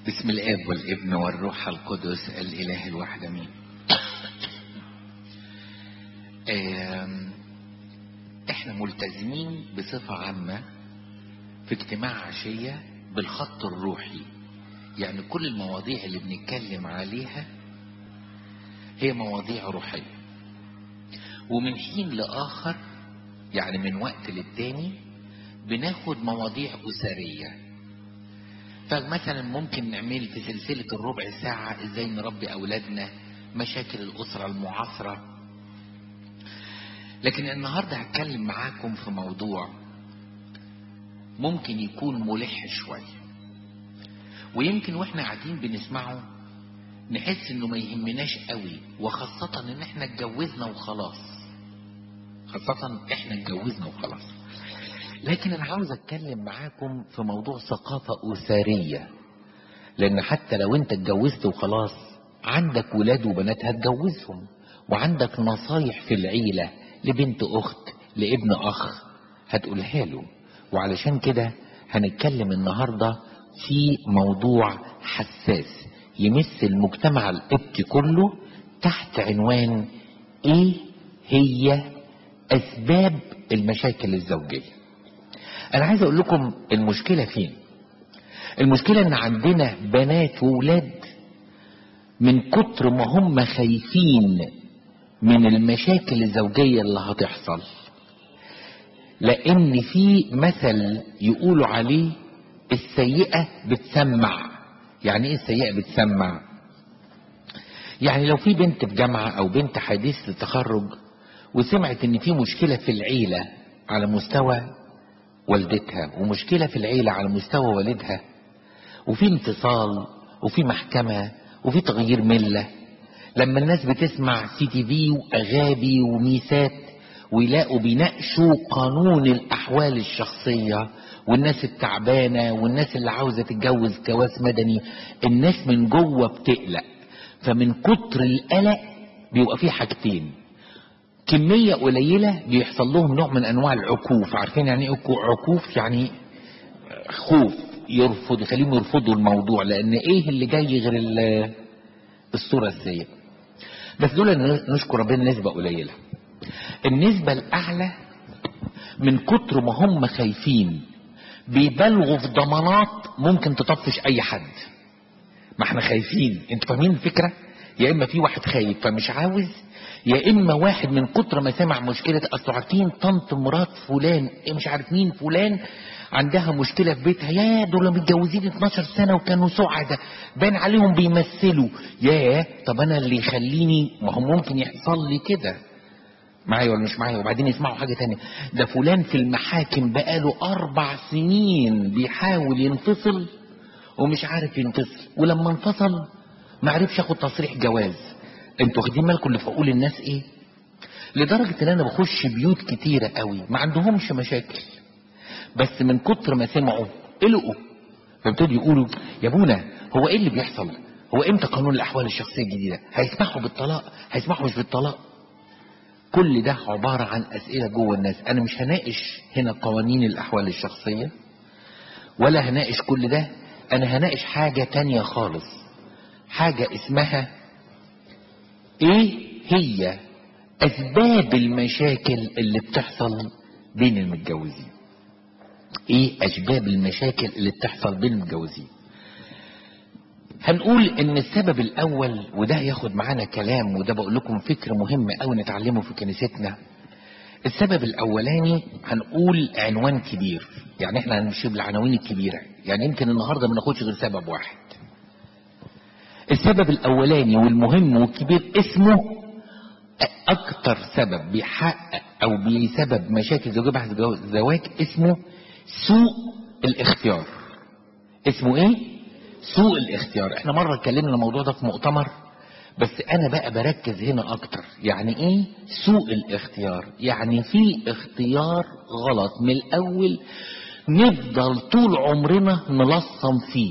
بسم الاب والابن والروح القدس الاله الواحد امين آم، احنا ملتزمين بصفة عامة في اجتماع عشية بالخط الروحي يعني كل المواضيع اللي بنتكلم عليها هي مواضيع روحية ومن حين لآخر يعني من وقت للتاني بناخد مواضيع أسرية فمثلا ممكن نعمل في سلسلة الربع ساعة ازاي نربي اولادنا مشاكل الاسرة المعاصرة لكن النهاردة هتكلم معاكم في موضوع ممكن يكون ملح شوية ويمكن واحنا قاعدين بنسمعه نحس انه ما يهمناش قوي وخاصة ان احنا اتجوزنا وخلاص خاصة احنا اتجوزنا وخلاص لكن انا عاوز اتكلم معاكم في موضوع ثقافة اسرية لان حتى لو انت اتجوزت وخلاص عندك ولاد وبنات هتجوزهم وعندك نصايح في العيلة لبنت اخت لابن اخ هتقولها له وعلشان كده هنتكلم النهاردة في موضوع حساس يمس المجتمع القبطي كله تحت عنوان ايه هي اسباب المشاكل الزوجيه انا عايز اقول لكم المشكله فين المشكله ان عندنا بنات وولاد من كتر ما هم خايفين من المشاكل الزوجيه اللي هتحصل لان في مثل يقولوا عليه السيئه بتسمع يعني ايه السيئه بتسمع يعني لو في بنت في جامعه او بنت حديث التخرج وسمعت ان في مشكله في العيله على مستوى والدتها ومشكلة في العيلة على مستوى والدها وفي انفصال وفي محكمة وفي تغيير ملة لما الناس بتسمع سي تي في واغابي وميسات ويلاقوا بيناقشوا قانون الاحوال الشخصية والناس التعبانة والناس اللي عاوزة تتجوز جواز مدني الناس من جوه بتقلق فمن كتر القلق بيبقى في حاجتين كمية قليلة بيحصل لهم نوع من انواع العكوف عارفين يعني ايه عكوف يعني خوف يرفض يخليهم يرفضوا الموضوع لان ايه اللي جاي غير ال- الصورة السيئة بس دول نشكر ربنا نسبة قليلة النسبة الاعلى من كتر ما هم خايفين بيبالغوا في ضمانات ممكن تطفش اي حد ما احنا خايفين انتوا فاهمين الفكرة يا اما في واحد خايف فمش عاوز يا اما واحد من كتر ما سمع مشكله اصل عارفين طنط مرات فلان إيه مش عارف مين فلان عندها مشكله في بيتها يا دول متجوزين 12 سنه وكانوا سعداء بان عليهم بيمثلوا يا طب انا اللي يخليني ما هو ممكن يحصل لي كده معايا ولا مش معايا وبعدين يسمعوا حاجه تانية ده فلان في المحاكم بقاله اربع سنين بيحاول ينفصل ومش عارف ينفصل ولما انفصل ما عرفش ياخد تصريح جواز انتوا واخدين بالكم اللي في عقول الناس ايه لدرجة ان انا بخش بيوت كتيرة قوي ما عندهمش مشاكل بس من كتر ما سمعوا قلقوا فابتدوا يقولوا يا ابونا هو ايه اللي بيحصل هو امتى قانون الاحوال الشخصية الجديدة هيسمحوا بالطلاق هيسمحوا مش بالطلاق كل ده عبارة عن اسئلة جوه الناس انا مش هناقش هنا قوانين الاحوال الشخصية ولا هناقش كل ده انا هناقش حاجة تانية خالص حاجة اسمها ايه هي اسباب المشاكل اللي بتحصل بين المتجوزين ايه اسباب المشاكل اللي بتحصل بين المتجوزين هنقول ان السبب الاول وده هياخد معانا كلام وده بقول لكم فكر مهم قوي نتعلمه في كنيستنا السبب الاولاني هنقول عنوان كبير يعني احنا هنمشي بالعناوين الكبيره يعني يمكن النهارده ما ناخدش غير سبب واحد السبب الاولاني والمهم والكبير اسمه اكتر سبب بيحقق او بيسبب مشاكل زوجيه بعد الزواج اسمه سوء الاختيار اسمه ايه سوء الاختيار احنا مره اتكلمنا الموضوع ده في مؤتمر بس انا بقى بركز هنا اكتر يعني ايه سوء الاختيار يعني في اختيار غلط من الاول نفضل طول عمرنا نلصم فيه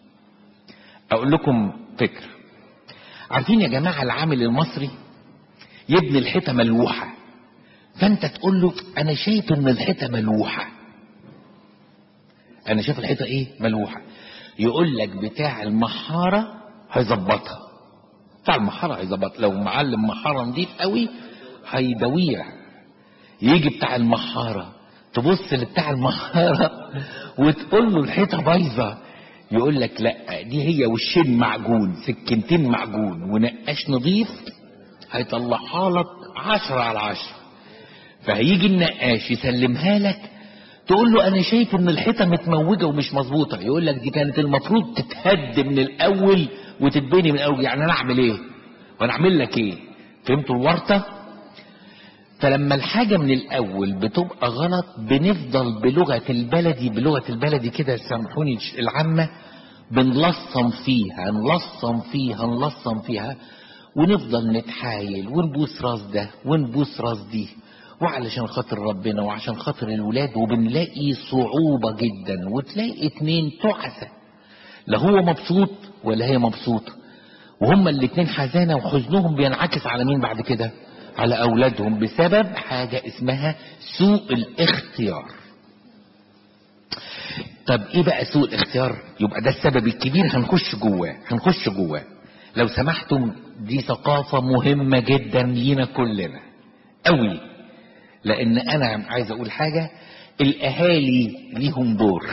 اقول لكم فكر عارفين يا جماعة العامل المصري يبني الحيطة ملوحة فانت تقول له انا شايف ان الحيطة ملوحة انا شايف الحيطة ايه ملوحة يقول لك بتاع المحاره هيظبطها بتاع المحاره هيظبط لو معلم محاره نضيف قوي هيدويها يجي بتاع المحاره تبص لبتاع المحاره وتقول له الحيطه بايظه يقول لك لا دي هي وشين معجون سكنتين معجون ونقاش نضيف هيطلعها لك عشرة على عشرة فهيجي النقاش يسلمها لك تقول له انا شايف ان الحيطه متموجه ومش مظبوطه يقول لك دي كانت المفروض تتهد من الاول وتتبني من الاول يعني انا اعمل ايه وانا اعمل لك ايه فهمتوا الورطه فلما الحاجة من الأول بتبقى غلط بنفضل بلغة البلدي بلغة البلدي كده سامحوني العامة بنلصم فيها نلصم فيها نلصم فيها ونفضل نتحايل ونبوس راس ده ونبوس راس دي وعلشان خاطر ربنا وعشان خاطر الولاد وبنلاقي صعوبة جدا وتلاقي اتنين تعسة لا هو مبسوط ولا هي مبسوطة وهما الاتنين حزانة وحزنهم بينعكس على مين بعد كده على أولادهم بسبب حاجة اسمها سوء الاختيار طب ايه بقى سوء الاختيار يبقى ده السبب الكبير هنخش جواه هنخش جواه لو سمحتم دي ثقافة مهمة جدا لينا كلنا قوي لان انا عايز اقول حاجة الاهالي ليهم دور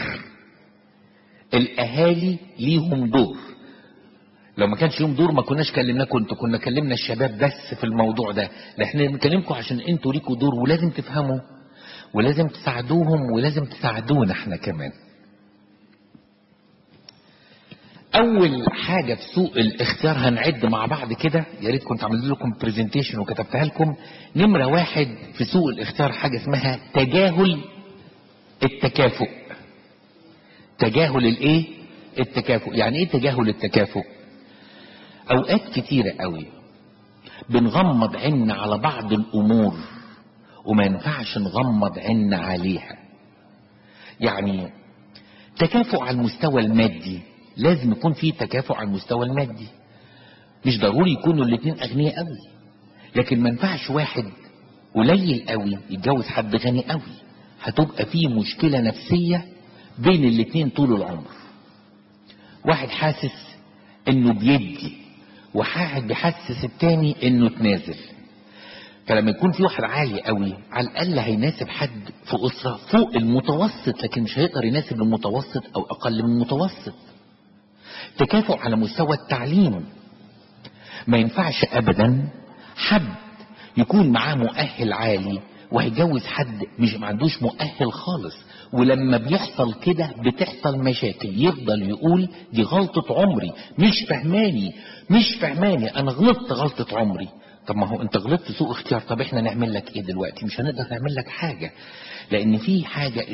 الاهالي ليهم دور لو ما كانش ليهم دور ما كناش كلمناكم انتوا كنا كلمنا الشباب بس في الموضوع ده لا احنا بنكلمكم عشان انتوا ليكوا دور ولازم تفهموا ولازم تساعدوهم ولازم تساعدونا احنا كمان اول حاجة في سوء الاختيار هنعد مع بعض كده يا ريت كنت عملت لكم برزنتيشن وكتبتها لكم نمرة واحد في سوء الاختيار حاجة اسمها تجاهل التكافؤ تجاهل الايه التكافؤ يعني ايه تجاهل التكافؤ اوقات كتيرة قوي بنغمض عنا على بعض الامور وما ينفعش نغمض عنا عليها يعني تكافؤ على المستوى المادي لازم يكون في تكافؤ على المستوى المادي مش ضروري يكونوا الاتنين اغنياء قوي لكن ما ينفعش واحد قليل قوي يتجوز حد غني قوي هتبقى في مشكلة نفسية بين الاتنين طول العمر واحد حاسس انه بيدي وواحد بيحسس التاني انه تنازل فلما يكون في واحد عالي قوي على الاقل هيناسب حد في اسره فوق المتوسط لكن مش هيقدر يناسب المتوسط او اقل من المتوسط تكافؤ على مستوى التعليم ما ينفعش ابدا حد يكون معاه مؤهل عالي وهيجوز حد مش ما عندوش مؤهل خالص ولما بيحصل كده بتحصل مشاكل يفضل يقول دي غلطة عمري مش فهماني مش فهماني انا غلطت غلطة عمري طب ما هو انت غلطت سوء اختيار طب احنا نعمل لك ايه دلوقتي مش هنقدر نعمل لك حاجة لان في حاجة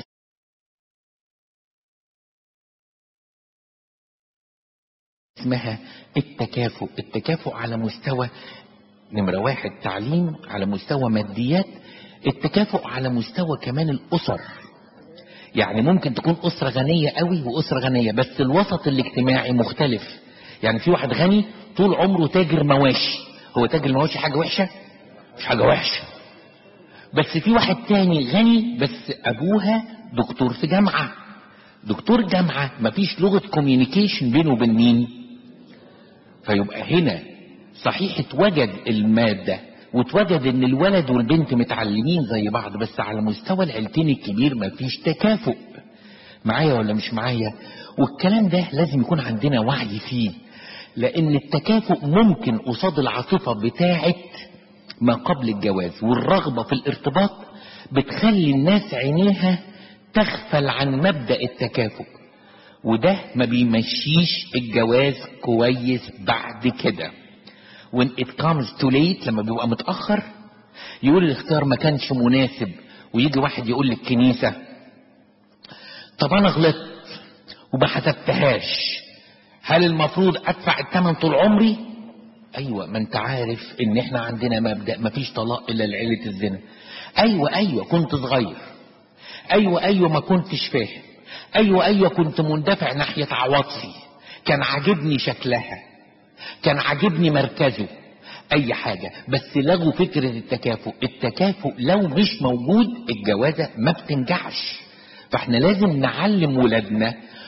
اسمها التكافؤ التكافؤ على مستوى نمرة واحد تعليم على مستوى ماديات التكافؤ على مستوى كمان الأسر يعني ممكن تكون أسرة غنية قوي وأسرة غنية بس الوسط الاجتماعي مختلف يعني في واحد غني طول عمره تاجر مواشي هو تاجر المواشي حاجة وحشة مش حاجة وحشة بس في واحد تاني غني بس أبوها دكتور في جامعة دكتور جامعة مفيش لغة كوميونيكيشن بينه وبين مين فيبقى هنا صحيح اتوجد المادة واتوجد ان الولد والبنت متعلمين زي بعض بس على مستوى العيلتين الكبير مفيش تكافؤ معايا ولا مش معايا والكلام ده لازم يكون عندنا وعي فيه لان التكافؤ ممكن قصاد العاطفة بتاعت ما قبل الجواز والرغبة في الارتباط بتخلي الناس عينيها تغفل عن مبدأ التكافؤ وده ما بيمشيش الجواز كويس بعد كده when it comes too late لما بيبقى متأخر يقول الاختيار ما كانش مناسب ويجي واحد يقول للكنيسة طب انا غلطت وما حسبتهاش هل المفروض ادفع الثمن طول عمري ايوه ما انت عارف ان احنا عندنا مبدأ ما فيش طلاق الا لعيلة الزنا ايوه ايوه كنت صغير ايوه ايوه ما كنتش فاهم ايوه ايوه كنت مندفع ناحية عواطفي كان عاجبني شكلها كان عاجبني مركزه اي حاجة بس لغوا فكرة التكافؤ التكافؤ لو مش موجود الجوازة ما بتنجحش فاحنا لازم نعلم ولادنا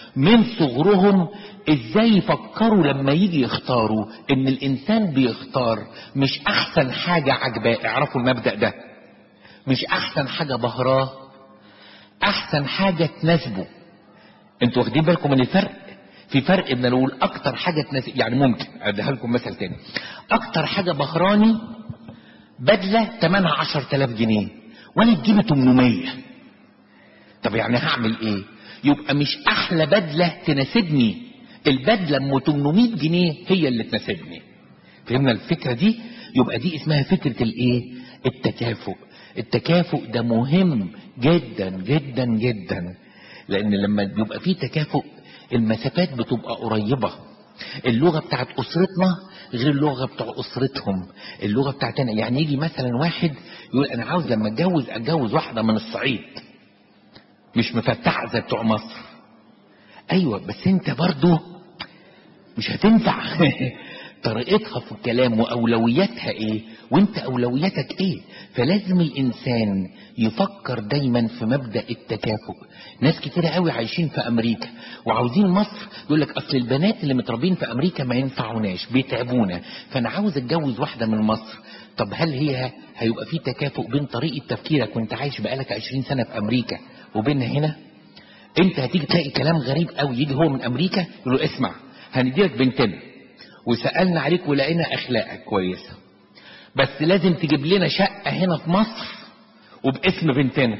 من صغرهم ازاي يفكروا لما يجي يختاروا ان الانسان بيختار مش احسن حاجة عجباه اعرفوا المبدأ ده مش احسن حاجة بهراه احسن حاجة تناسبه انتوا واخدين بالكم من الفرق في فرق ان نقول اكتر حاجة تناسب يعني ممكن اديها لكم مثل تاني اكتر حاجة بهراني بدلة تمنها 10000 جنيه وانا تجيبي 800 طب يعني هعمل ايه يبقى مش احلى بدلة تناسبني البدلة ام 800 جنيه هي اللي تناسبني فهمنا الفكرة دي يبقى دي اسمها فكرة الايه التكافؤ التكافؤ ده مهم جدا جدا جدا لان لما بيبقى فيه تكافؤ المسافات بتبقى قريبة اللغة بتاعت أسرتنا غير اللغة بتاع أسرتهم اللغة بتاعتنا يعني يجي مثلا واحد يقول أنا عاوز لما أتجوز أتجوز واحدة من الصعيد مش مفتحة زي بتوع مصر أيوة بس أنت برضو مش هتنفع طريقتها في الكلام وأولوياتها إيه وأنت أولوياتك إيه فلازم الإنسان يفكر دايما في مبدأ التكافؤ ناس كتيرة قوي عايشين في أمريكا وعاوزين مصر يقول لك أصل البنات اللي متربين في أمريكا ما ينفعوناش بيتعبونا فأنا عاوز أتجوز واحدة من مصر طب هل هي هيبقى في تكافؤ بين طريقة تفكيرك وانت عايش بقالك 20 سنة في أمريكا وبيننا هنا انت هتيجي تلاقي كلام غريب قوي يجي هو من أمريكا يقول له اسمع هنديلك بنتنا وسألنا عليك ولقينا أخلاقك كويسة بس لازم تجيب لنا شقة هنا في مصر وباسم بنتنا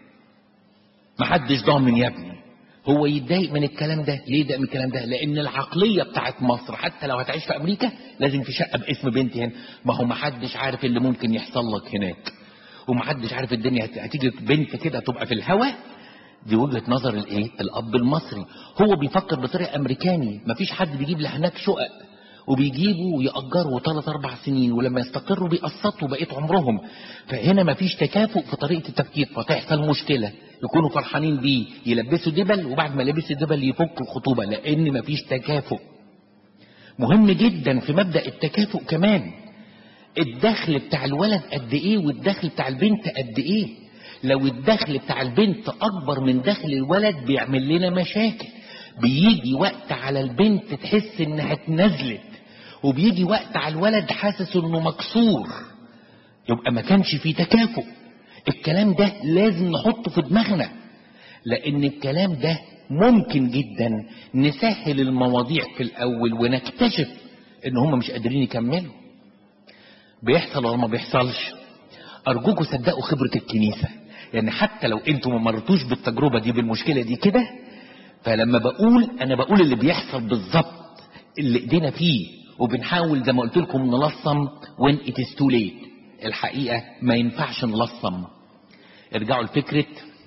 محدش ضامن يا ابني هو يتضايق من الكلام ده ليه يتضايق من الكلام ده لان العقلية بتاعت مصر حتى لو هتعيش في امريكا لازم في شقة باسم بنتي هنا ما هو محدش عارف اللي ممكن يحصل لك هناك ومحدش عارف الدنيا هتيجي بنت كده تبقى في الهوا دي وجهة نظر الايه الاب المصري هو بيفكر بطريقة امريكاني مفيش حد بيجيب لهناك شقق وبيجيبوا ويأجروا ثلاث أربع سنين ولما يستقروا بيقسطوا بقية عمرهم فهنا مفيش تكافؤ في طريقة التفكير فتحصل مشكلة يكونوا فرحانين بيه يلبسوا دبل وبعد ما لبسوا دبل يفكوا الخطوبة لأن مفيش تكافؤ مهم جدا في مبدأ التكافؤ كمان الدخل بتاع الولد قد ايه والدخل بتاع البنت قد ايه لو الدخل بتاع البنت اكبر من دخل الولد بيعمل لنا مشاكل بيجي وقت على البنت تحس انها اتنزلت وبيجي وقت على الولد حاسس انه مكسور يبقى ما كانش فيه تكافؤ الكلام ده لازم نحطه في دماغنا لان الكلام ده ممكن جدا نسهل المواضيع في الاول ونكتشف ان هم مش قادرين يكملوا بيحصل ولا ما بيحصلش ارجوكوا صدقوا خبرة الكنيسة يعني حتى لو انتوا ما مرتوش بالتجربة دي بالمشكلة دي كده فلما بقول انا بقول اللي بيحصل بالظبط اللي ايدينا فيه وبنحاول زي ما قلت لكم نلصم when it is too late الحقيقة ما ينفعش نلصم ارجعوا لفكرة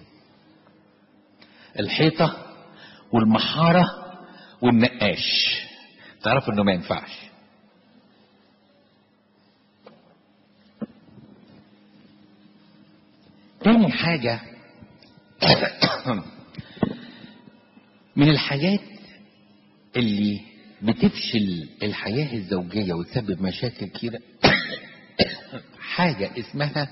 الحيطة والمحارة والنقاش تعرفوا انه ما ينفعش تاني حاجة من الحاجات اللي بتفشل الحياة الزوجية وتسبب مشاكل كده حاجة اسمها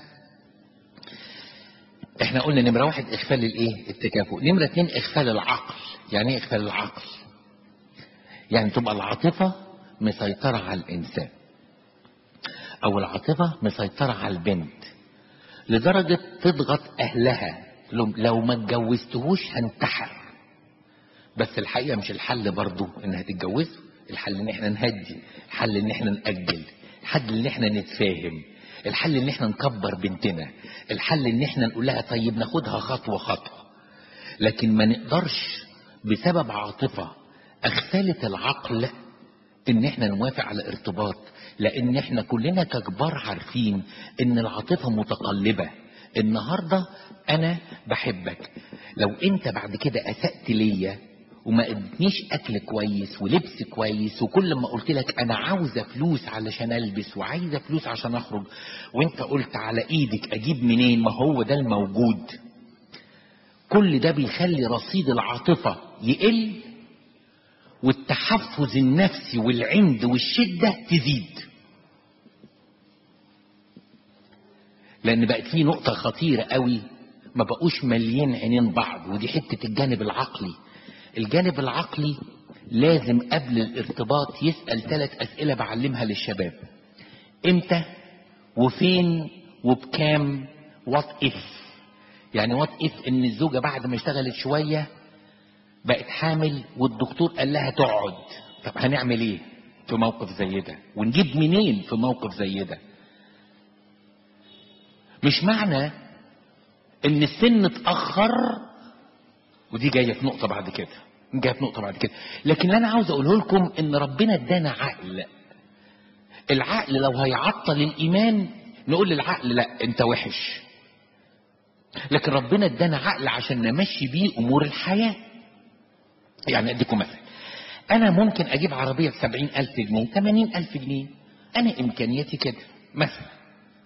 احنا قلنا نمرة واحد اغفال الايه التكافؤ نمرة اتنين اغفال العقل يعني ايه اغفال العقل يعني تبقى العاطفة مسيطرة على الانسان او العاطفة مسيطرة على البنت لدرجة تضغط اهلها لو ما اتجوزتهوش هنتحر بس الحقيقة مش الحل برضو انها تتجوزه الحل ان احنا نهدي الحل ان احنا نأجل الحل ان احنا نتفاهم الحل ان احنا نكبر بنتنا الحل ان احنا نقول لها طيب ناخدها خطوة خطوة لكن ما نقدرش بسبب عاطفة اغفلت العقل ان احنا نوافق على ارتباط لان احنا كلنا ككبار عارفين ان العاطفة متقلبة النهاردة انا بحبك لو انت بعد كده اسأت ليا وما ادتنيش اكل كويس ولبس كويس وكل ما قلت لك انا عاوزه فلوس علشان البس وعايزه فلوس عشان اخرج وانت قلت على ايدك اجيب منين ما هو ده الموجود كل ده بيخلي رصيد العاطفه يقل والتحفز النفسي والعند والشده تزيد لان بقت في نقطه خطيره قوي ما بقوش مليين عينين بعض ودي حته الجانب العقلي الجانب العقلي لازم قبل الارتباط يسأل ثلاث أسئلة بعلمها للشباب امتى وفين وبكام وات اف يعني وات اف ان الزوجة بعد ما اشتغلت شوية بقت حامل والدكتور قال لها تقعد طب هنعمل ايه في موقف زي ده ونجيب منين في موقف زي ده مش معنى ان السن اتأخر ودي جاية في نقطة بعد كده جاية في نقطة بعد كده لكن اللي انا عاوز اقوله لكم ان ربنا ادانا عقل العقل لو هيعطل الايمان نقول للعقل لا انت وحش لكن ربنا ادانا عقل عشان نمشي بيه امور الحياة يعني اديكم مثل انا ممكن اجيب عربية بسبعين الف جنيه تمانين الف جنيه انا امكانياتي كده مثلا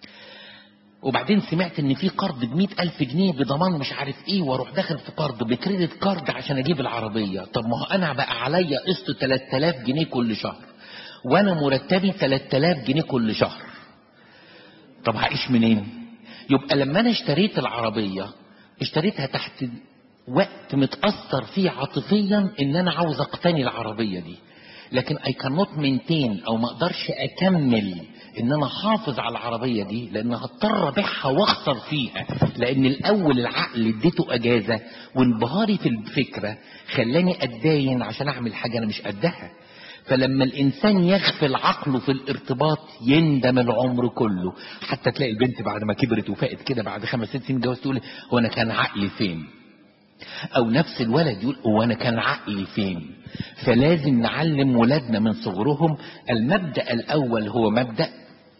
وبعدين سمعت ان في قرض ب ألف جنيه بضمان مش عارف ايه واروح داخل في قرض بكريدت كارد عشان اجيب العربية طب ما هو انا بقى عليا قسط 3000 جنيه كل شهر وانا مرتبي 3000 جنيه كل شهر طب هعيش منين يبقى لما انا اشتريت العربية اشتريتها تحت وقت متأثر فيه عاطفيا ان انا عاوز اقتني العربية دي لكن I cannot maintain او ما اقدرش اكمل ان انا حافظ على العربية دي لان هضطر ابيعها واخسر فيها لان الاول العقل اديته اجازة وانبهاري في الفكرة خلاني اتداين عشان اعمل حاجة انا مش قدها فلما الانسان يغفل عقله في الارتباط يندم العمر كله حتى تلاقي البنت بعد ما كبرت وفقت كده بعد خمس ست سنين جواز تقول هو انا كان عقلي فين او نفس الولد يقول هو انا كان عقلي فين فلازم نعلم ولادنا من صغرهم المبدأ الاول هو مبدأ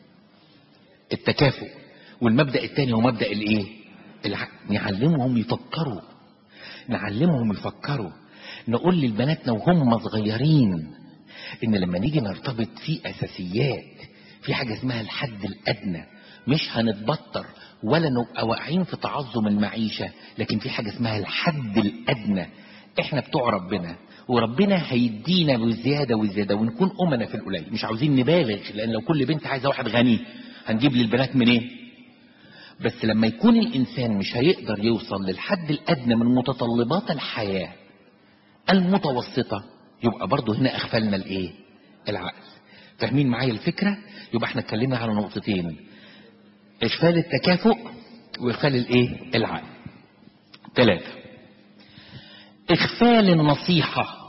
التكافؤ والمبدأ الثاني هو مبدأ الايه العقل نعلمهم يفكروا نعلمهم يفكروا نقول للبناتنا وهم صغيرين ان لما نيجي نرتبط في اساسيات في حاجة اسمها الحد الادنى مش هنتبطر ولا نبقى واقعين في تعظم المعيشة لكن في حاجة اسمها الحد الادنى احنا بتوع ربنا وربنا هيدينا بزيادة وزيادة ونكون أمنا في القليل مش عاوزين نبالغ لأن لو كل بنت عايزة واحد غني هنجيب للبنات منين إيه؟ بس لما يكون الإنسان مش هيقدر يوصل للحد الأدنى من متطلبات الحياة المتوسطة يبقى برضه هنا أغفلنا الإيه العقل فاهمين معايا الفكرة يبقى احنا اتكلمنا على نقطتين إغفال التكافؤ وإغفال الإيه العقل ثلاثة إغفال النصيحة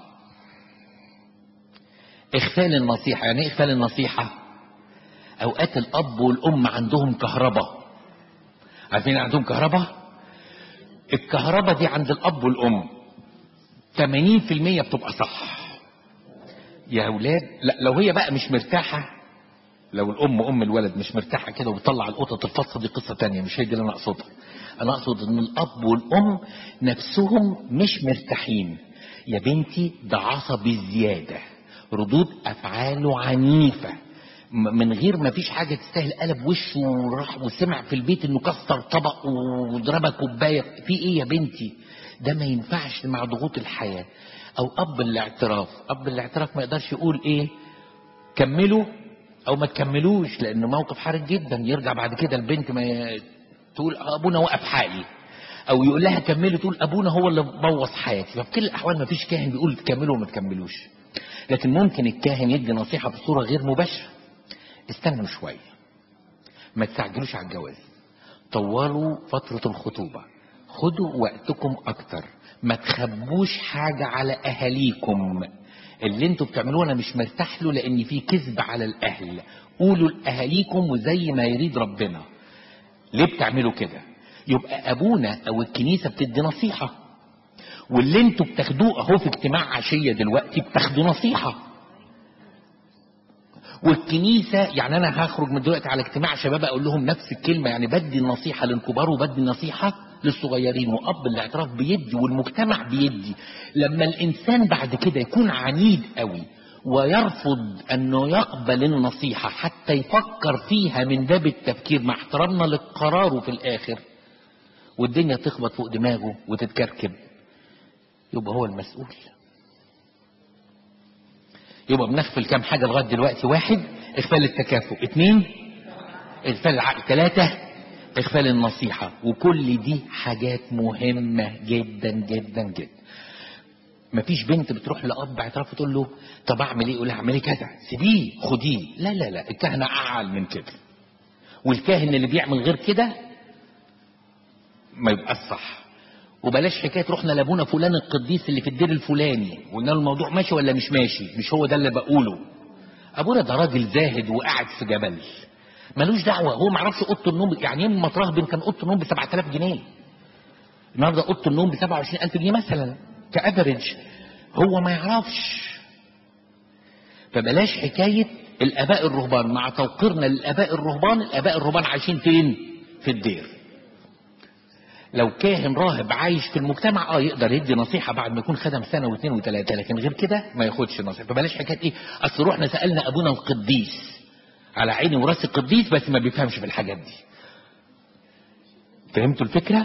إغفال النصيحة يعني إيه إغفال النصيحة أوقات الأب والأم عندهم كهرباء عارفين عندهم كهرباء الكهرباء دي عند الأب والأم 80% بتبقى صح يا أولاد لا لو هي بقى مش مرتاحة لو الأم أم الولد مش مرتاحة كده وبتطلع القطط الفصة دي قصة تانية مش هي دي اللي أنا أقصدها أنا أقصد إن الأب والأم نفسهم مش مرتاحين يا بنتي ده عصبي زيادة ردود أفعاله عنيفة من غير ما فيش حاجة تستاهل قلب وشه وراح وسمع في البيت انه كسر طبق وضربها كوباية في ايه يا بنتي ده ما ينفعش مع ضغوط الحياة او اب الاعتراف اب الاعتراف ما يقدرش يقول ايه كملوا او ما تكملوش لانه موقف حرج جدا يرجع بعد كده البنت ما ي... تقول ابونا وقف حالي او يقول لها كملي تقول ابونا هو اللي بوظ حياتي ففي كل الاحوال ما فيش كاهن بيقول تكملوا وما تكملوش لكن ممكن الكاهن يدي نصيحة بصورة غير مباشرة استنوا شوية ما تستعجلوش على الجواز طولوا فترة الخطوبة خدوا وقتكم اكتر ما تخبوش حاجة على اهاليكم اللي انتوا بتعملوه انا مش مرتاح له لان في كذب على الاهل قولوا لاهاليكم وزي ما يريد ربنا ليه بتعملوا كده يبقى ابونا او الكنيسة بتدي نصيحة واللي انتوا بتاخدوه اهو في اجتماع عشية دلوقتي بتاخدوا نصيحة والكنيسة يعني انا هخرج من دلوقتي على اجتماع شباب اقول لهم نفس الكلمة يعني بدي النصيحة للكبار وبدي النصيحة للصغيرين واب الاعتراف بيدي والمجتمع بيدي لما الانسان بعد كده يكون عنيد قوي ويرفض انه يقبل النصيحة حتى يفكر فيها من باب التفكير مع احترامنا لقراره في الاخر والدنيا تخبط فوق دماغه وتتكركب يبقى هو المسؤول يبقى بنغفل كام حاجة لغاية دلوقتي واحد اغفال التكافؤ اتنين اغفال العقل ثلاثة اغفال النصيحة وكل دي حاجات مهمة جدا جدا جدا مفيش بنت بتروح لاب اعتراف تقول له طب اعمل ايه يقول لها اعملي كذا سيبيه خديه لا لا لا الكهنه اعل من كده والكاهن اللي بيعمل غير كده ما يبقاش صح وبلاش حكايه رحنا لابونا فلان القديس اللي في الدير الفلاني وقلنا له الموضوع ماشي ولا مش ماشي مش هو ده اللي بقوله ابونا ده راجل زاهد وقاعد في جبل ملوش دعوه هو ما يعرفش اوضه النوم يعني يوم ما تراهبن كان اوضه النوم ب 7000 جنيه النهارده اوضه النوم ب 27000 جنيه مثلا كافريج هو ما يعرفش فبلاش حكايه الاباء الرهبان مع توقيرنا للاباء الرهبان الاباء الرهبان عايشين فين في الدير لو كاهن راهب عايش في المجتمع اه يقدر يدي نصيحه بعد ما يكون خدم سنه واثنين وثلاثه لكن غير كده ما ياخدش نصيحه فبلاش حكايه ايه اصل رحنا سالنا ابونا القديس على عيني وراسي القديس بس ما بيفهمش في الحاجات دي فهمتوا الفكره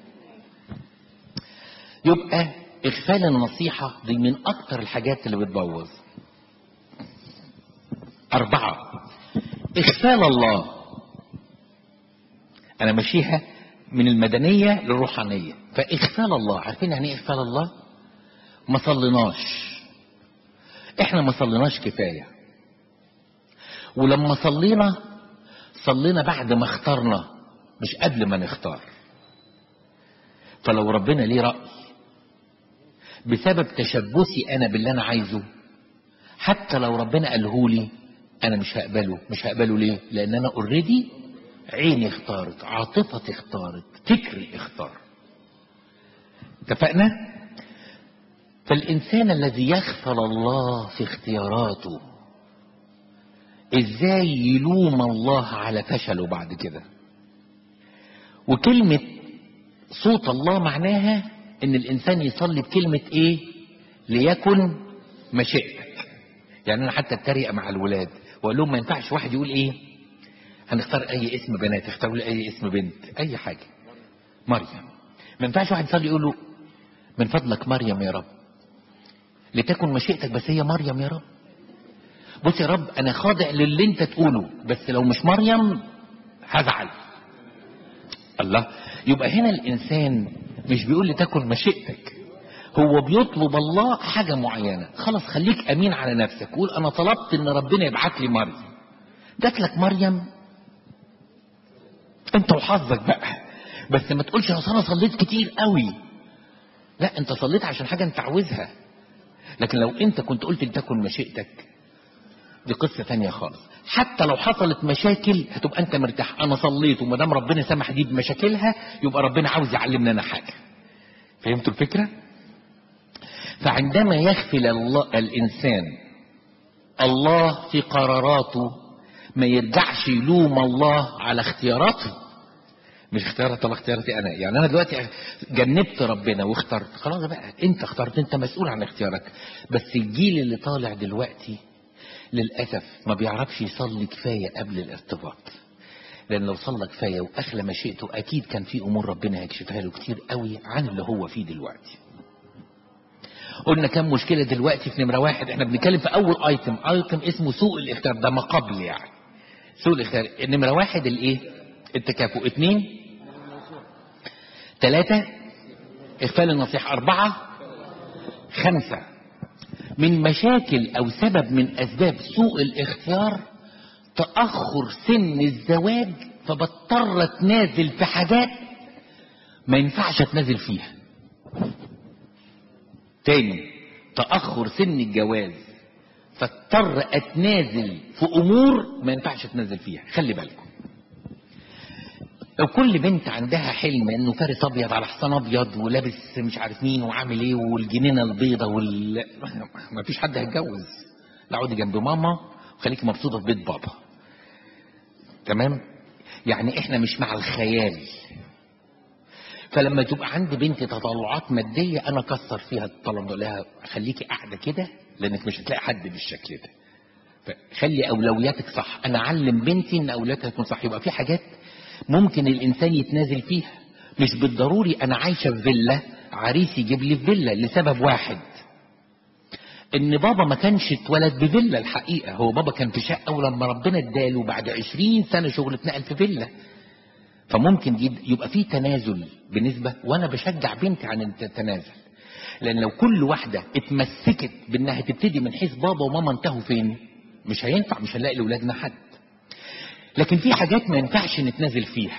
يبقى اغفال النصيحه دي من اكتر الحاجات اللي بتبوظ اربعه اغفال الله انا ماشيها من المدنية للروحانية فإغفال الله عارفين يعني إيه إغفال الله ما صليناش إحنا ما صليناش كفاية ولما صلينا صلينا بعد ما اخترنا مش قبل ما نختار فلو ربنا ليه رأي بسبب تشبثي أنا باللي أنا عايزه حتى لو ربنا قالهولي أنا مش هقبله مش هقبله ليه لأن أنا اوريدي عيني اختارت عاطفتي اختارت فكري اختار اتفقنا فالإنسان الذي يغفل الله في اختياراته ازاي يلوم الله على فشله بعد كده وكلمة صوت الله معناها ان الانسان يصلي بكلمة ايه ليكن مشيئتك يعني انا حتى اتريق مع الولاد واقول لهم ما ينفعش واحد يقول ايه هنختار اي اسم بنات اختاروا لي اي اسم بنت اي حاجة مريم ما ينفعش واحد يصلي يقول له من فضلك مريم يا رب لتكن مشيئتك بس هي مريم يا رب بص يا رب انا خاضع للي انت تقوله بس لو مش مريم هزعل الله يبقى هنا الانسان مش بيقول لتكن مشيئتك هو بيطلب الله حاجة معينة خلاص خليك امين على نفسك قول انا طلبت ان ربنا يبعت لي مريم جات لك مريم انت وحظك بقى بس ما تقولش اصل انا صليت كتير قوي لا انت صليت عشان حاجة انت عاوزها لكن لو انت كنت قلت لتكن مشيئتك دي قصة تانية خالص حتى لو حصلت مشاكل هتبقى انت مرتاح انا صليت وما دام ربنا سمح دي بمشاكلها يبقى ربنا عاوز يعلمنا انا حاجة فهمتوا الفكرة فعندما يغفل الله الانسان الله في قراراته ما يرجعش يلوم الله على اختياراته مش اختيارات الله اختياراتي انا يعني انا دلوقتي جنبت ربنا واخترت خلاص بقى انت اخترت انت مسؤول عن اختيارك بس الجيل اللي طالع دلوقتي للأسف ما بيعرفش يصلي كفاية قبل الارتباط لأن لو صلى كفاية وأخلى مشيئته أكيد كان في أمور ربنا هيكشفها له كتير قوي عن اللي هو فيه دلوقتي قلنا كم مشكلة دلوقتي في نمرة واحد احنا بنتكلم في أول ايتم ايتم اسمه سوء الاختيار ده ما قبل يعني سوء الاختيار النمرة واحد الايه التكافؤ اتنين تلاتة اغفال النصيحة أربعة خمسة من مشاكل او سبب من اسباب سوء الاختيار تاخر سن الزواج فبضطر اتنازل في حاجات ما ينفعش اتنازل فيها تاني تاخر سن الجواز فاضطر اتنازل في امور ما ينفعش اتنازل فيها خلي بالكم لو كل بنت عندها حلم انه فارس ابيض على حصان ابيض ولابس مش عارف مين وعامل ايه والجنينه البيضه وال ما فيش حد هيتجوز لا اقعدي جنب ماما وخليكي مبسوطه في بيت بابا تمام يعني احنا مش مع الخيال فلما تبقى عندي بنت تطلعات ماديه انا اكسر فيها الطلب لها خليكي قاعده كده لانك مش هتلاقي حد بالشكل ده فخلي اولوياتك صح انا اعلم بنتي ان اولوياتها تكون صح يبقى في حاجات ممكن الانسان يتنازل فيها مش بالضروري انا عايشه في فيلا عريس يجيب لي في فيلا لسبب واحد ان بابا ما كانش اتولد بفيلا الحقيقه هو بابا كان في شقه ولما ربنا اداله بعد عشرين سنه شغل اتنقل في فيلا فممكن يبقى في تنازل بنسبه وانا بشجع بنتي عن التنازل لان لو كل واحده اتمسكت بانها تبتدي من حيث بابا وماما انتهوا فين مش هينفع مش هنلاقي لاولادنا حد لكن في حاجات ما ينفعش نتنازل فيها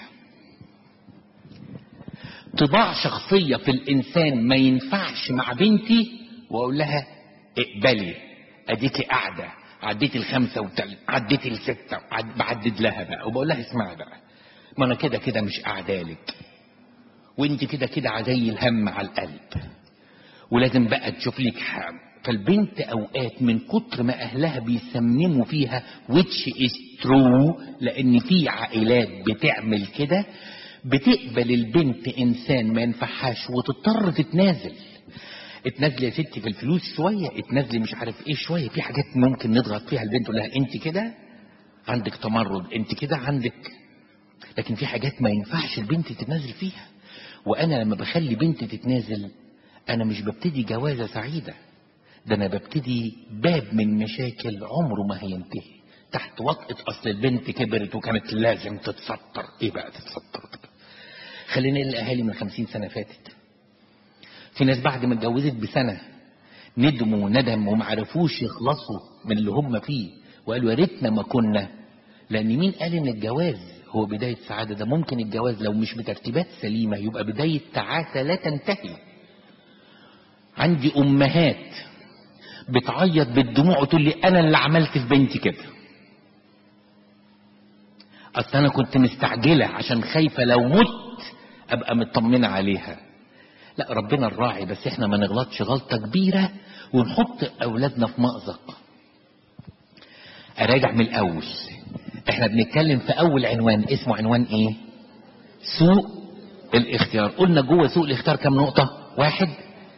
طباع شخصية في الإنسان ما ينفعش مع بنتي وأقول لها اقبلي أديكي قاعدة عديتي الخمسة وتل... عديتي الستة وعد- بعدد لها بقى وبقول لها اسمعي بقى ما أنا كده كده مش قاعدالك وانت كده كده زي الهم على القلب ولازم بقى تشوف لك حام فالبنت اوقات من كتر ما اهلها بيسمموا فيها which is true لان في عائلات بتعمل كده بتقبل البنت انسان ما ينفعهاش وتضطر تتنازل اتنازلي يا ستي في الفلوس شويه اتنازلي مش عارف ايه شويه في حاجات ممكن نضغط فيها البنت تقول لها انت كده عندك تمرد انت كده عندك لكن في حاجات ما ينفعش البنت تتنازل فيها وانا لما بخلي بنت تتنازل انا مش ببتدي جوازه سعيده ده انا ببتدي باب من مشاكل عمره ما هينتهي تحت وطأة اصل البنت كبرت وكانت لازم تتستر ايه بقى تتستر خلينا الاهالي من خمسين سنه فاتت في ناس بعد ما اتجوزت بسنه ندموا وندم وما عرفوش يخلصوا من اللي هم فيه وقالوا يا ريتنا ما كنا لان مين قال ان الجواز هو بدايه سعاده ده ممكن الجواز لو مش بترتيبات سليمه يبقى بدايه تعاسه لا تنتهي عندي امهات بتعيط بالدموع وتقول لي انا اللي عملت في بنتي كده اصل انا كنت مستعجله عشان خايفه لو مت ابقى مطمنه عليها لا ربنا الراعي بس احنا ما نغلطش غلطه كبيره ونحط اولادنا في مأزق اراجع من الاول احنا بنتكلم في اول عنوان اسمه عنوان ايه سوء الاختيار قلنا جوه سوء الاختيار كم نقطه واحد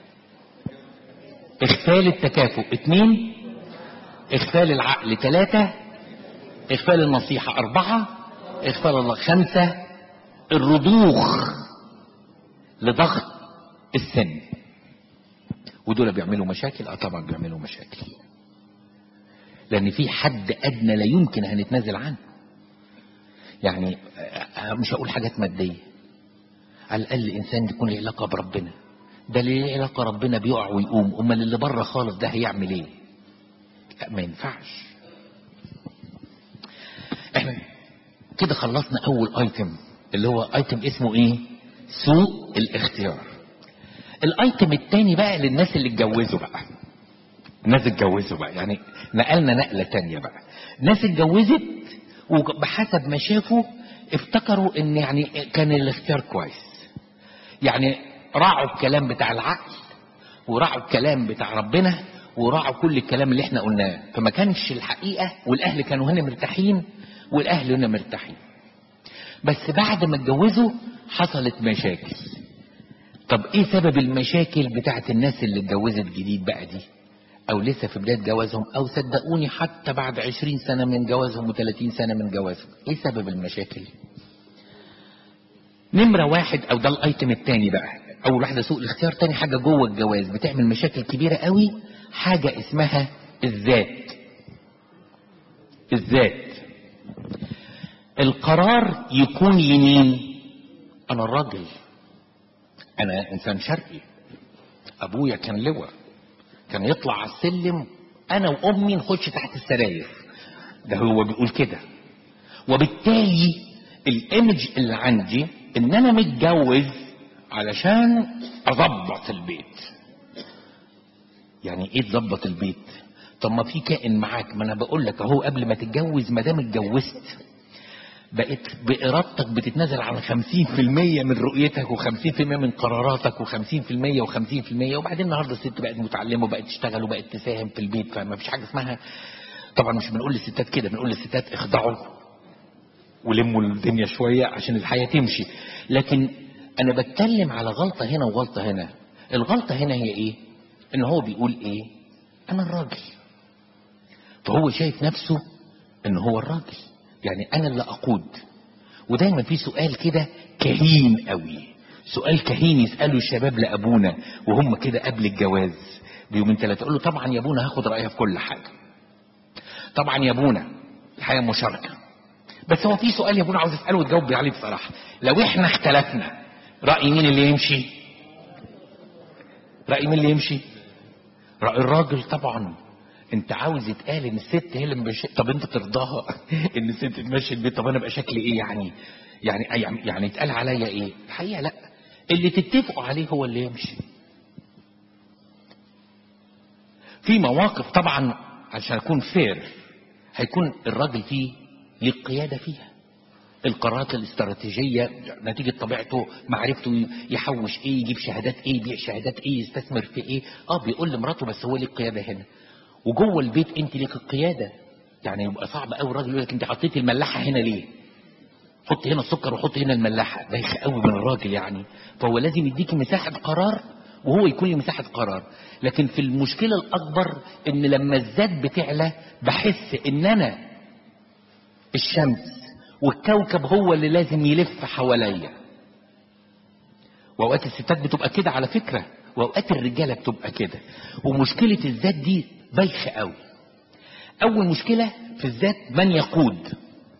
اغفال التكافؤ اثنين اغفال العقل ثلاثة اغفال النصيحة اربعة اغفال الله خمسة الرضوخ لضغط السن ودول بيعملوا مشاكل اه طبعا بيعملوا مشاكل لان في حد ادنى لا يمكن هنتنازل عنه يعني آه، مش هقول حاجات ماديه على الاقل انسان يكون له علاقه بربنا ده اللي له علاقه ربنا بيقع ويقوم امال اللي بره خالص ده هيعمل ايه لا ما ينفعش احنا كده خلصنا اول ايتم اللي هو ايتم اسمه ايه سوء الاختيار الايتم التاني بقى للناس اللي اتجوزوا بقى الناس اتجوزوا بقى يعني نقلنا نقله تانية بقى ناس اتجوزت وبحسب ما شافوا افتكروا ان يعني كان الاختيار كويس يعني راعوا الكلام بتاع العقل وراعوا الكلام بتاع ربنا وراعوا كل الكلام اللي احنا قلناه فما كانش الحقيقه والاهل كانوا هنا مرتاحين والاهل هنا مرتاحين بس بعد ما اتجوزوا حصلت مشاكل طب ايه سبب المشاكل بتاعت الناس اللي اتجوزت جديد بقى دي او لسه في بداية جوازهم او صدقوني حتى بعد عشرين سنة من جوازهم وثلاثين سنة من جوازهم ايه سبب المشاكل نمرة واحد او ده الايتم التاني بقى اول واحدة سوء الاختيار تاني حاجة جوه الجواز بتعمل مشاكل كبيرة قوي حاجة اسمها الذات الذات القرار يكون يمين انا الراجل انا انسان شرقي ابويا كان لواء كان يطلع على السلم انا وامي نخش تحت السراير ده هو بيقول كده وبالتالي الايمج اللي عندي ان انا متجوز علشان اظبط البيت يعني ايه تظبط البيت طب ما في كائن معاك ما انا بقول لك اهو قبل ما تتجوز ما دام اتجوزت بقيت بإرادتك بتتنازل عن 50% من رؤيتك و50% من قراراتك و50% و50% وبعدين النهارده الست بقت متعلمه وبقت تشتغل وبقت تساهم في البيت فما فيش حاجه اسمها طبعا مش بنقول للستات كده بنقول للستات اخضعوا ولموا الدنيا شويه عشان الحياه تمشي لكن انا بتكلم على غلطه هنا وغلطه هنا الغلطه هنا هي ايه ان هو بيقول ايه انا الراجل فهو شايف نفسه ان هو الراجل يعني انا اللي اقود ودايما في سؤال كده كهين قوي سؤال كهين يساله الشباب لابونا وهم كده قبل الجواز بيومين ثلاثه يقول له طبعا يا ابونا هاخد رايها في كل حاجه طبعا يا ابونا الحياه مشاركه بس هو في سؤال يا ابونا عاوز اساله وتجاوب عليه بصراحه لو احنا اختلفنا راي مين اللي يمشي رأي مين اللي يمشي رأي الراجل طبعا انت عاوز يتقال ان الست هي اللي مبش... طب انت ترضاها ان الست تمشي البيت طب انا ابقى شكلي ايه يعني يعني يعني يتقال عليا ايه الحقيقه لا اللي تتفقوا عليه هو اللي يمشي في مواقف طبعا عشان اكون فير هيكون الراجل فيه ليه القياده فيها القرارات الاستراتيجيه نتيجه طبيعته معرفته يحوش ايه يجيب شهادات ايه يبيع شهادات ايه يستثمر في ايه اه بيقول لمراته بس هو ليه القياده هنا وجوه البيت انت ليك القياده يعني يبقى صعب قوي الراجل يقول لك انت حطيتي الملاحه هنا ليه حط هنا السكر وحط هنا الملاحه بايخ قوي من الراجل يعني فهو لازم يديكي مساحه قرار وهو يكون لي مساحه قرار لكن في المشكله الاكبر ان لما الذات بتعلى بحس ان انا الشمس والكوكب هو اللي لازم يلف حواليا واوقات الستات بتبقى كده على فكره واوقات الرجاله بتبقى كده ومشكله الذات دي بايخه قوي اول مشكله في الذات من يقود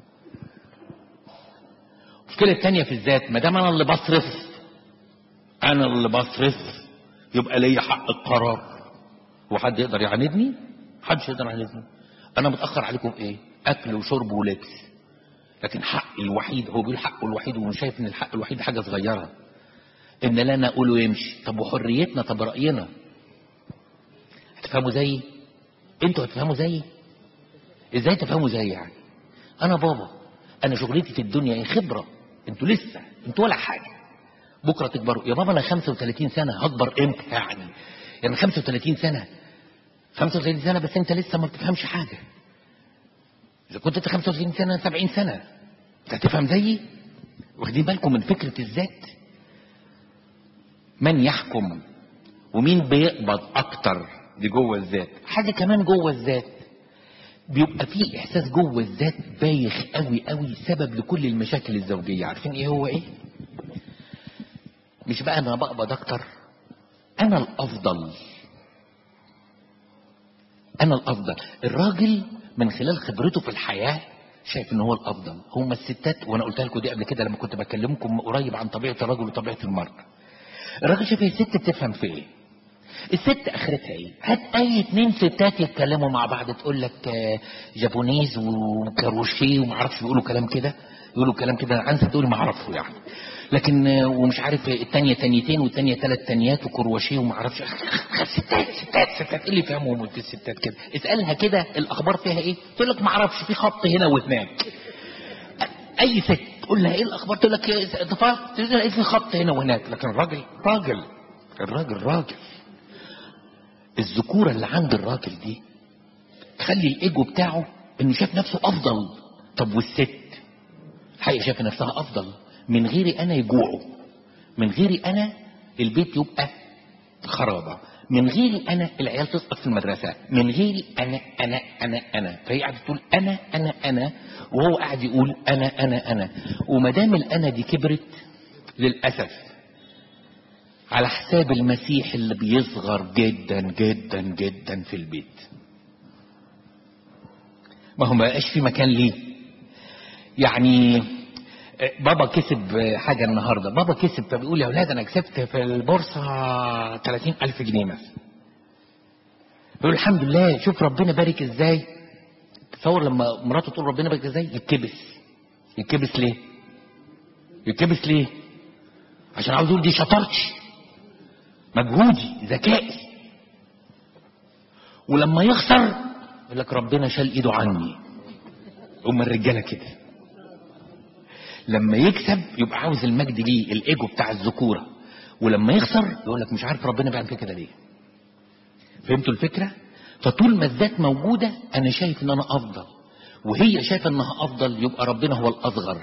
المشكله الثانيه في الذات ما دام انا اللي بصرف انا اللي بصرف يبقى ليا حق القرار وحد يقدر يعاندني محدش يقدر يعاندني انا متاخر عليكم في ايه اكل وشرب ولبس لكن حقي الوحيد هو بيقول حقه الوحيد وشايف ان الحق الوحيد حاجه صغيره ان لا انا اقوله يمشي طب وحريتنا طب راينا هتفهموا زيي انتوا هتفهموا زيي ازاي تفهموا زيي يعني انا بابا انا شغلتي في الدنيا ايه خبره انتوا لسه انتوا ولا حاجه بكره تكبروا يا بابا انا 35 سنه هكبر امتى يعني يعني 35 سنه 35 سنه بس انت لسه ما بتفهمش حاجه اذا كنت انت 35 سنه 70 سنه انت هتفهم زيي واخدين بالكم من فكره الذات من يحكم ومين بيقبض اكتر دي جوه الذات حاجه كمان جوه الذات بيبقى في احساس جوه الذات بايخ قوي قوي سبب لكل المشاكل الزوجيه عارفين ايه هو ايه مش بقى انا بقبض اكتر انا الافضل انا الافضل الراجل من خلال خبرته في الحياه شايف ان هو الافضل هم الستات وانا قلتها لكم دي قبل كده لما كنت بكلمكم قريب عن طبيعه الرجل وطبيعه المراه الراجل شايف الست بتفهم في ايه الست اخرتها ايه هات اي اتنين ستات يتكلموا مع بعض تقول لك آه، جابونيز وكاروشيه وما اعرفش بيقولوا كلام كده يقولوا كلام كده انا انسى تقول ما اعرفه يعني لكن آه، ومش عارف التانية تانيتين والتانية تلات تانيات وكرواشيه وما اعرفش ستات ستات ستات ايه اللي فهمهم قلت الستات كده اسالها كده الاخبار فيها ايه تقول لك ما اعرفش في خط هنا وهناك اي ست تقول لها ايه الاخبار تقول لك إيه، اتفقت تقول لها ايه في خط هنا وهناك لكن الراجل راجل الراجل راجل الذكوره اللي عند الراجل دي تخلي الايجو بتاعه انه شايف نفسه افضل طب والست الحقيقه شايفه نفسها افضل من غيري انا يجوعوا من غيري انا البيت يبقى خرابه من غيري انا العيال تسقط في المدرسه من غيري انا انا انا انا فهي قاعده تقول انا انا انا وهو قاعد يقول انا انا انا وما دام الانا دي كبرت للاسف على حساب المسيح اللي بيصغر جدا جدا جدا في البيت ما هو ما بقاش في مكان ليه يعني بابا كسب حاجة النهاردة بابا كسب فبيقول يا أولاد أنا كسبت في البورصة 30 ألف جنيه مثلا بيقول الحمد لله شوف ربنا بارك إزاي تصور لما مراته تقول ربنا بارك إزاي يتكبس يتكبس ليه يتكبس ليه عشان عاوز يقول دي شطارتي مجهودي ذكائي ولما يخسر يقول لك ربنا شال ايده عني هم الرجاله كده لما يكسب يبقى عاوز المجد ليه الايجو بتاع الذكوره ولما يخسر يقول لك مش عارف ربنا بيعمل فيا كده ليه فهمتوا الفكره فطول ما الذات موجوده انا شايف ان انا افضل وهي شايفه انها افضل يبقى ربنا هو الاصغر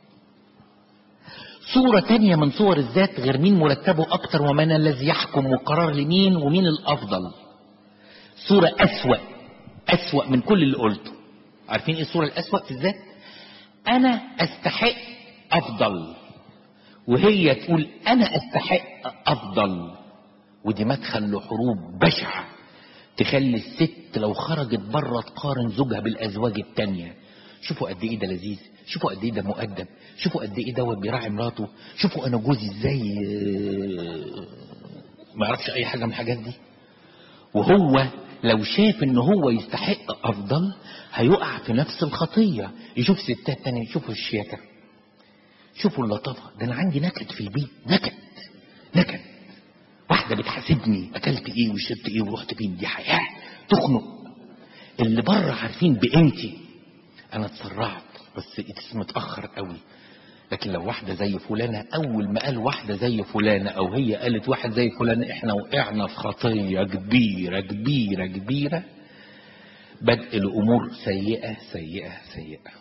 صورة تانية من صور الذات غير مين مرتبه أكتر ومن الذي يحكم وقرار لمين ومين الأفضل صورة أسوأ أسوأ من كل اللي قلته عارفين إيه الصورة الأسوأ في الذات أنا أستحق أفضل وهي تقول أنا أستحق أفضل ودي مدخل لحروب بشعة تخلي الست لو خرجت بره تقارن زوجها بالأزواج التانية شوفوا قد ايه ده لذيذ شوفوا قد ايه ده مؤدب شوفوا قد ايه دوت بيراعي مراته شوفوا انا جوزي ازاي ما يعرفش اي حاجه من الحاجات دي وهو لو شاف ان هو يستحق افضل هيقع في نفس الخطيه يشوف ستات تانية يشوفوا الشياكه شوفوا اللطافه ده انا عندي نكد في البيت نكد نكد واحده بتحاسبني اكلت ايه وشربت ايه ورحت فين دي حياه تخنق اللي بره عارفين بقيمتي انا اتسرعت بس اتس متاخر قوي لكن لو واحده زي فلانه اول ما قال واحده زي فلانه او هي قالت واحد زي فلانه احنا وقعنا في خطيه كبيره كبيره كبيره بدء الامور سيئه سيئه سيئه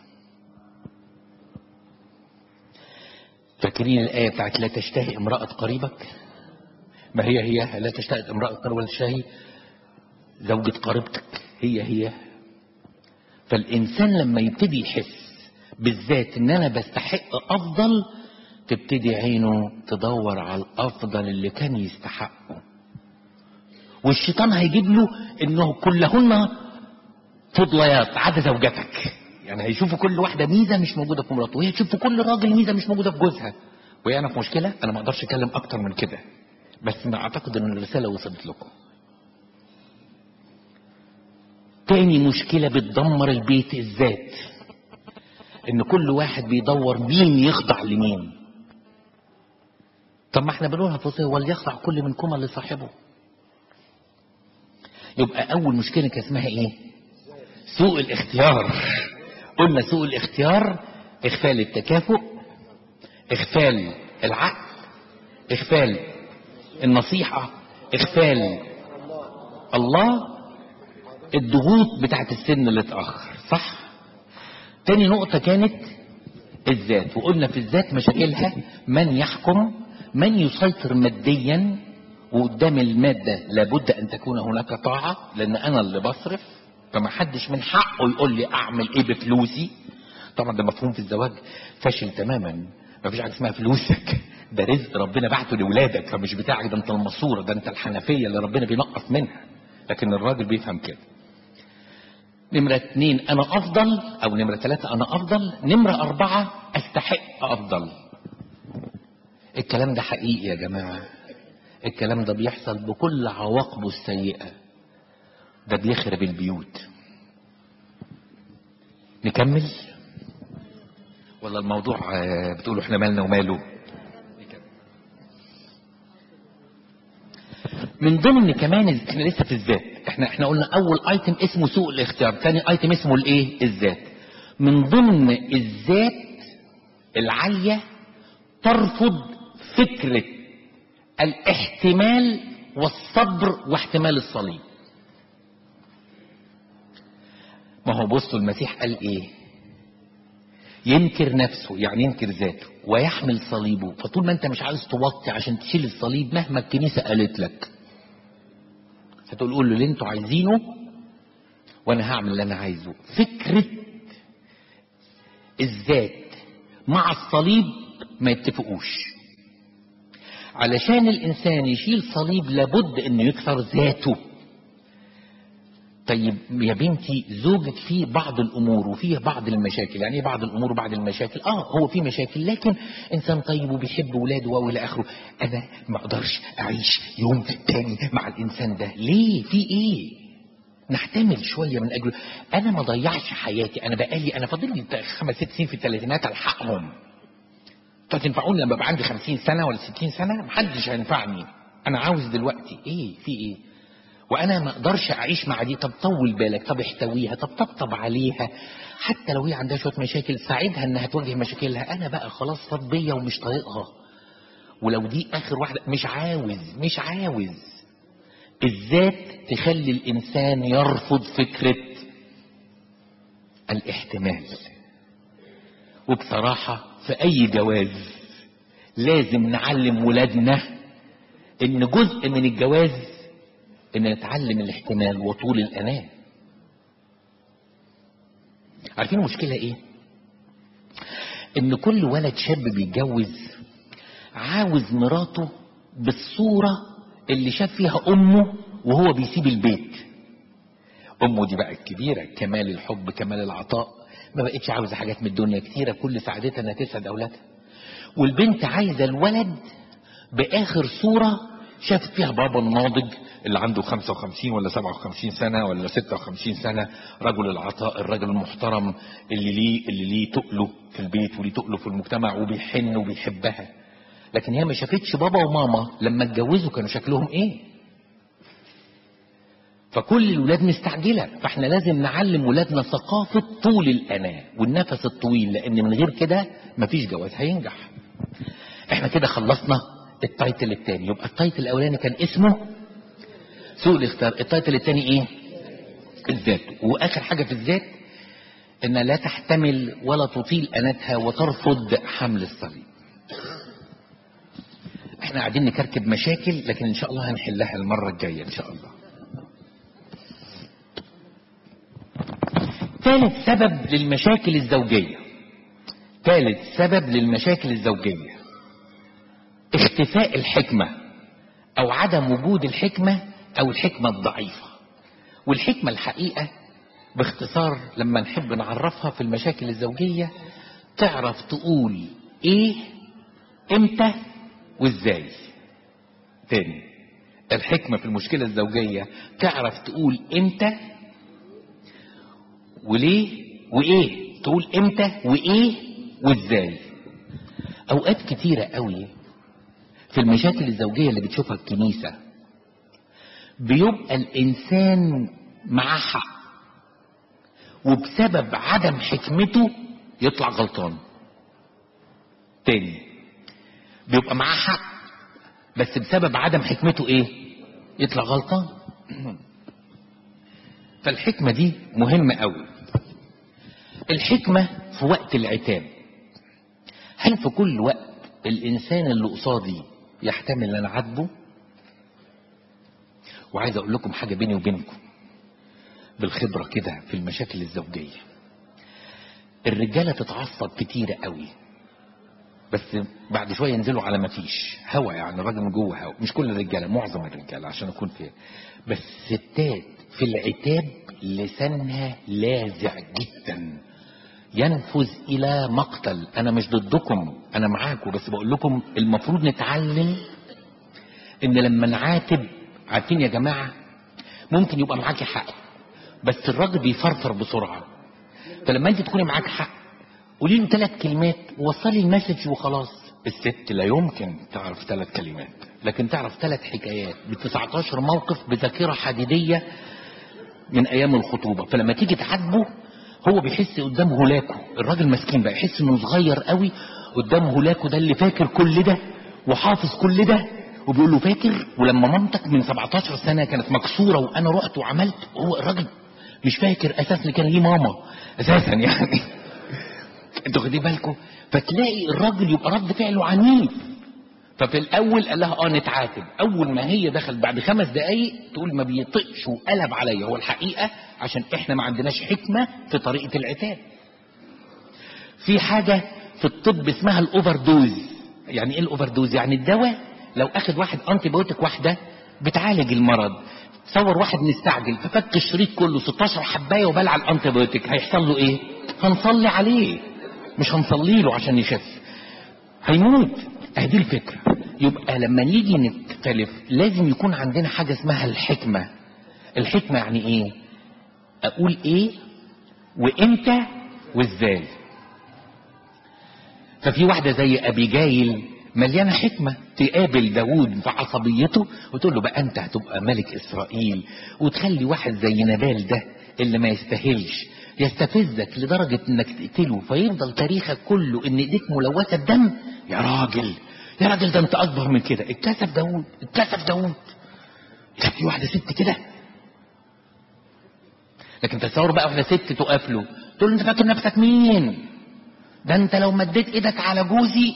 فاكرين الايه بتاعت لا تشتهي امراه قريبك ما هي هي لا تشتهي امراه قريبك ولا تشتهي زوجة قريبتك هي هي فالإنسان لما يبتدي يحس بالذات إن أنا بستحق أفضل تبتدي عينه تدور على الأفضل اللي كان يستحقه والشيطان هيجيب له إنه كلهن فضليات عدا زوجتك يعني هيشوفوا كل واحدة ميزة مش موجودة في مراته وهي تشوف في كل راجل ميزة مش موجودة في جوزها وهي أنا في مشكلة أنا ما أقدرش أتكلم أكتر من كده بس أنا أعتقد إن الرسالة وصلت لكم تاني مشكلة بتدمر البيت الذات ان كل واحد بيدور مين يخضع لمين طب ما احنا بنقولها في وليخضع كل منكم لصاحبه يبقى اول مشكلة كان اسمها ايه سوء الاختيار قلنا سوء الاختيار اغفال التكافؤ اغفال العقل اغفال النصيحة اغفال الله الضغوط بتاعت السن اللي اتأخر صح تاني نقطة كانت الذات وقلنا في الذات مشاكلها من يحكم من يسيطر ماديا وقدام المادة لابد أن تكون هناك طاعة لأن أنا اللي بصرف فما حدش من حقه يقول لي أعمل إيه بفلوسي طبعا ده مفهوم في الزواج فاشل تماما ما فيش حاجة اسمها فلوسك ده رزق ربنا بعته لولادك فمش بتاعك ده انت الماسورة ده انت الحنفية اللي ربنا بينقص منها لكن الراجل بيفهم كده نمرة اتنين أنا أفضل أو نمرة ثلاثة أنا أفضل نمرة أربعة أستحق أفضل الكلام ده حقيقي يا جماعة الكلام ده بيحصل بكل عواقبه السيئة ده بيخرب البيوت نكمل ولا الموضوع بتقولوا احنا مالنا وماله من ضمن كمان احنا لسه في الذات احنا احنا قلنا اول ايتم اسمه سوء الاختيار ثاني ايتم اسمه الايه الذات من ضمن الذات العاليه ترفض فكره الاحتمال والصبر واحتمال الصليب ما هو بصوا المسيح قال ايه ينكر نفسه يعني ينكر ذاته ويحمل صليبه فطول ما انت مش عايز توطي عشان تشيل الصليب مهما الكنيسه قالت لك هتقول له اللي انتوا عايزينه وانا هعمل اللي انا عايزه فكرة الذات مع الصليب ما يتفقوش علشان الانسان يشيل صليب لابد انه يكسر ذاته طيب يا بنتي زوجك فيه بعض الامور وفيه بعض المشاكل يعني ايه بعض الامور وبعض المشاكل اه هو في مشاكل لكن انسان طيب وبيحب ولاده والى اخره انا ما اقدرش اعيش يوم تاني مع الانسان ده ليه في ايه نحتمل شوية من أجله أنا ما ضيعش حياتي أنا بقالي أنا فاضل لي خمس ست سنين في الثلاثينات ألحقهم فتنفعوني لما يبقى عندي خمسين سنة ولا ستين سنة محدش هينفعني أنا عاوز دلوقتي إيه في إيه وانا ما اقدرش اعيش مع دي طب طول بالك طب احتويها طب طبطب عليها حتى لو هي عندها شويه مشاكل ساعدها انها تواجه مشاكلها انا بقى خلاص فاض بيا ومش طايقها ولو دي اخر واحده مش عاوز مش عاوز الذات تخلي الانسان يرفض فكره الاحتمال وبصراحه في اي جواز لازم نعلم ولادنا ان جزء من الجواز ان نتعلم الاحتمال وطول الاناه عارفين المشكله ايه ان كل ولد شاب بيتجوز عاوز مراته بالصوره اللي شاف فيها امه وهو بيسيب البيت امه دي بقى الكبيره كمال الحب كمال العطاء ما بقتش عاوزه حاجات من الدنيا كتيره كل سعادتها انها تسعد اولادها والبنت عايزه الولد باخر صوره شافت فيها بابا الناضج اللي عنده 55 ولا 57 سنة ولا 56 سنة رجل العطاء الرجل المحترم اللي ليه اللي ليه تقله في البيت وليه تقله في المجتمع وبيحن وبيحبها لكن هي ما شافتش بابا وماما لما اتجوزوا كانوا شكلهم ايه فكل الولاد مستعجلة فاحنا لازم نعلم ولادنا ثقافة طول الأناة والنفس الطويل لأن من غير كده مفيش جواز هينجح احنا كده خلصنا التايتل التاني يبقى التايتل الأولاني كان اسمه سوء الاختيار التايتل التاني ايه الذات واخر حاجة في الذات ان لا تحتمل ولا تطيل اناتها وترفض حمل الصليب احنا قاعدين نكركب مشاكل لكن ان شاء الله هنحلها المرة الجاية ان شاء الله ثالث سبب للمشاكل الزوجية ثالث سبب للمشاكل الزوجية اختفاء الحكمة او عدم وجود الحكمة او الحكمة الضعيفة والحكمة الحقيقة باختصار لما نحب نعرفها في المشاكل الزوجية تعرف تقول ايه امتى وازاي تاني الحكمة في المشكلة الزوجية تعرف تقول امتى وليه وايه تقول امتى وايه وازاي اوقات كتيرة قوي في المشاكل الزوجية اللي بتشوفها الكنيسة بيبقى الانسان معاه حق وبسبب عدم حكمته يطلع غلطان تاني بيبقى معاه حق بس بسبب عدم حكمته ايه يطلع غلطان فالحكمة دي مهمة قوي الحكمة في وقت العتاب هل في كل وقت الانسان اللي قصادي يحتمل ان اعاتبه وعايز اقول لكم حاجة بيني وبينكم بالخبرة كده في المشاكل الزوجية الرجالة تتعصب كتيرة قوي بس بعد شوية ينزلوا على ما فيش هوا يعني الراجل من جوه هوا مش كل الرجالة معظم الرجالة عشان اكون فيها بس ستات في العتاب لسانها لاذع جدا ينفذ الى مقتل انا مش ضدكم انا معاكم بس بقول لكم المفروض نتعلم ان لما نعاتب عارفين يا جماعة ممكن يبقى معاكي حق بس الراجل بيفرفر بسرعة فلما انت تكوني معاك حق قولي له ثلاث كلمات ووصلي المسج وخلاص الست لا يمكن تعرف ثلاث كلمات لكن تعرف ثلاث حكايات ب 19 موقف بذاكرة حديدية من ايام الخطوبة فلما تيجي تعاتبه هو بيحس قدام هلاكه الراجل مسكين بقى يحس انه صغير قوي قدام هلاكه ده اللي فاكر كل ده وحافظ كل ده وبيقول له فاكر ولما مامتك من 17 سنة كانت مكسورة وانا رحت وعملت هو الراجل مش فاكر اساسا ان كان ليه ماما اساسا يعني انتوا واخدين بالكم فتلاقي الراجل يبقى رد فعله عنيف ففي الاول قال لها اه نتعاتب اول ما هي دخل بعد خمس دقايق تقول ما بيطقش وقلب عليا هو الحقيقه عشان احنا ما عندناش حكمه في طريقه العتاب في حاجه في الطب اسمها الاوفر دوز يعني ايه الاوفر دوز يعني الدواء لو اخد واحد انتي بايوتيك واحده بتعالج المرض تصور واحد مستعجل ففك الشريط كله 16 حبايه وبلع الانتي بايوتيك هيحصل له ايه هنصلي عليه مش هنصلي له عشان يخف هيموت اهدي الفكرة يبقى لما نيجي نختلف لازم يكون عندنا حاجة اسمها الحكمة الحكمة يعني ايه اقول ايه وامتى وازاي ففي واحدة زي ابيجايل مليانة حكمة تقابل داوود في عصبيته وتقول له بقى انت هتبقى ملك اسرائيل وتخلي واحد زي نبال ده اللي ما يستاهلش يستفزك لدرجة انك تقتله فيفضل تاريخك كله ان ايديك ملوثة دم يا راجل يا راجل ده انت اكبر من كده اتكسف داوود اتكسف داوود كان في واحدة ست كده لكن تصور بقى واحدة ست تقف له تقول له انت فاكر نفسك مين ده انت لو مديت ايدك على جوزي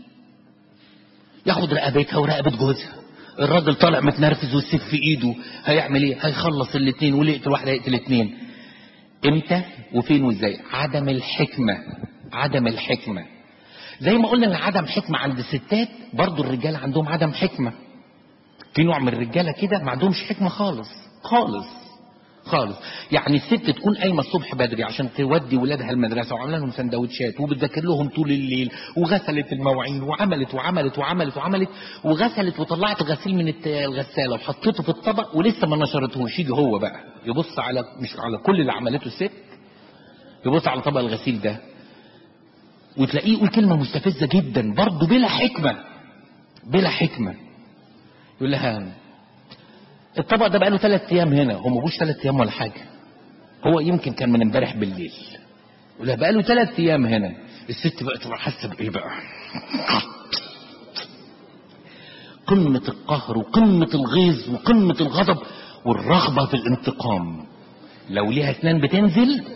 ياخد رقبتها ورقبة جوزها الراجل طالع متنرفز والسيف في ايده هيعمل ايه هيخلص الاتنين واللي يقتل واحدة يقتل اتنين امتى وفين وازاي عدم الحكمة عدم الحكمة زي ما قلنا ان عدم حكمة عند الستات برضو الرجال عندهم عدم حكمة في نوع من الرجالة كده ما عندهمش حكمة خالص خالص خالص يعني الست تكون قايمه الصبح بدري عشان تودي ولادها المدرسه وعامله لهم سندوتشات وبتذاكر لهم طول الليل وغسلت المواعين وعملت وعملت وعملت وعملت وغسلت وطلعت الغسيل من الت- الغساله وحطيته في الطبق ولسه ما نشرتهوش يجي هو بقى يبص على مش على كل اللي عملته الست يبص على طبق الغسيل ده وتلاقيه يقول كلمه مستفزه جدا برضه بلا حكمه بلا حكمه يقول لها الطبق ده بقاله ثلاث ايام هنا هو ما بقوش ثلاث ايام ولا حاجه هو يمكن كان من امبارح بالليل يقول لها بقاله ثلاث ايام هنا الست بقى تبقى حاسه بايه بقى قمه القهر وقمه الغيظ وقمه الغضب والرغبه في الانتقام لو ليها اسنان بتنزل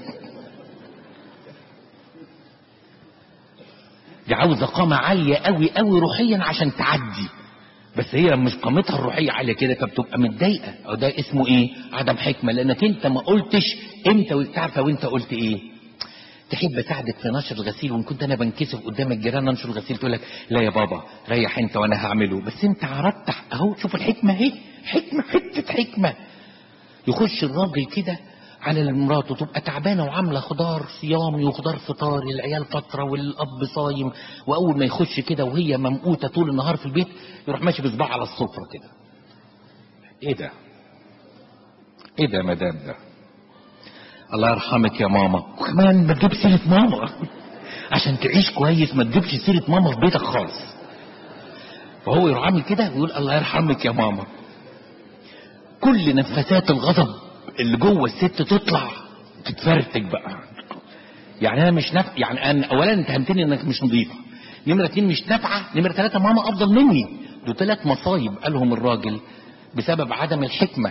دي عاوزه قامه عاليه قوي قوي روحيا عشان تعدي بس هي مش قامتها الروحيه عاليه كده فبتبقى متضايقه او ده اسمه ايه عدم حكمه لانك انت ما قلتش امتى وتعرف وانت قلت ايه تحب اساعدك في نشر الغسيل وان كنت انا بنكسف قدام الجيران انشر الغسيل تقول لك لا يا بابا ريح انت وانا هعمله بس انت عرضت اهو شوف الحكمه اهي حكمه حته حكمه يخش الراجل كده على مراته تبقى تعبانه وعامله خضار صيامي وخضار فطاري العيال فتره والاب صايم واول ما يخش كده وهي ممقوته طول النهار في البيت يروح ماشي بصباعه على السفره كده ايه ده ايه ده يا مدام ده الله يرحمك يا ماما وكمان ما تجيب سيره ماما عشان تعيش كويس ما تجيبش سيره ماما في بيتك خالص فهو يروح عامل كده ويقول الله يرحمك يا ماما كل نفسات الغضب اللي جوه الست تطلع تتفرتك بقى يعني انا مش نافع يعني أنا اولا انت فهمتني انك مش نظيفه نمره اتنين مش نافعه نمره ثلاثه ماما افضل مني دول ثلاث مصايب قالهم الراجل بسبب عدم الحكمه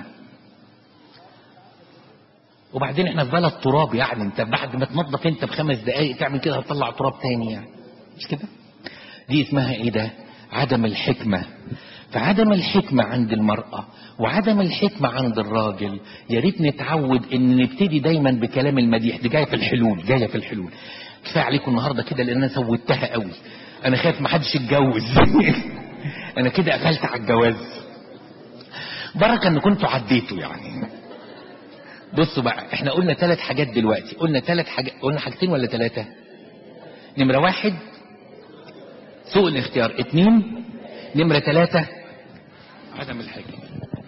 وبعدين احنا في بلد تراب يعني انت بعد ما تنظف انت بخمس دقايق تعمل كده هتطلع تراب تاني يعني مش كده دي اسمها ايه ده عدم الحكمة فعدم الحكمة عند المرأة وعدم الحكمة عند الراجل يا ريت نتعود ان نبتدي دايما بكلام المديح دي جاية في الحلول جاية في الحلول كفاية عليكم النهاردة كده لان انا سويتها قوي انا خايف محدش يتجوز انا كده قفلت على الجواز بركة ان كنتوا عديتوا يعني بصوا بقى احنا قلنا ثلاث حاجات دلوقتي قلنا ثلاث حاجات قلنا حاجتين ولا ثلاثة نمرة واحد سوء الاختيار اتنين نمرة ثلاثة عدم الحكمة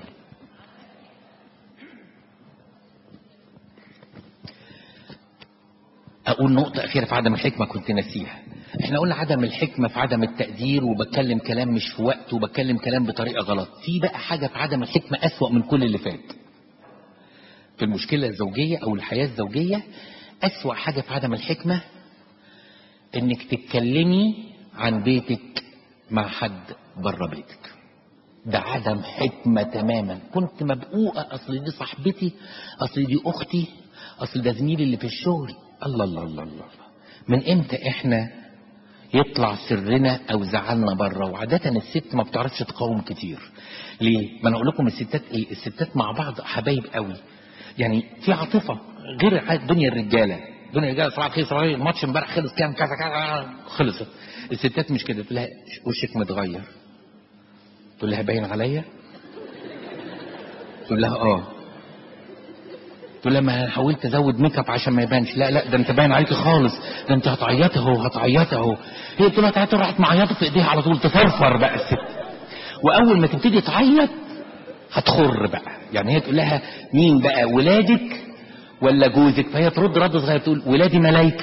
اقول نقطة اخيرة في عدم الحكمة كنت ناسيها احنا قلنا عدم الحكمة في عدم التقدير وبتكلم كلام مش في وقته وبتكلم كلام بطريقة غلط في بقى حاجة في عدم الحكمة اسوأ من كل اللي فات في المشكلة الزوجية او الحياة الزوجية اسوأ حاجة في عدم الحكمة انك تتكلمي عن بيتك مع حد بره بيتك ده عدم حكمة تماما كنت مبقوقة اصل دي صاحبتي اصل دي اختي اصل ده زميلي اللي في الشغل الله الله الله الله من امتى احنا يطلع سرنا او زعلنا بره وعادة الست ما بتعرفش تقاوم كتير ليه ما انا اقول لكم الستات ايه الستات مع بعض حبايب قوي يعني في عاطفة غير ع- دنيا الرجالة دنيا الرجالة صباح الخير صباح الخير الماتش امبارح خلص كام كذا كذا خلصت الستات مش كده تقول لها وشك متغير تقول لها باين عليا تقول لها اه تقول لها ما أنا حاولت ازود ميك اب عشان ما يبانش لا لا ده انت باين عليكي خالص ده انت هتعيطي اهو هتعيطي اهو هي تقول لها تعيطي راحت معيطه في ايديها على طول تفرفر بقى الست واول ما تبتدي تعيط هتخر بقى يعني هي تقول لها مين بقى ولادك ولا جوزك فهي ترد رد صغير تقول ولادي ملايكه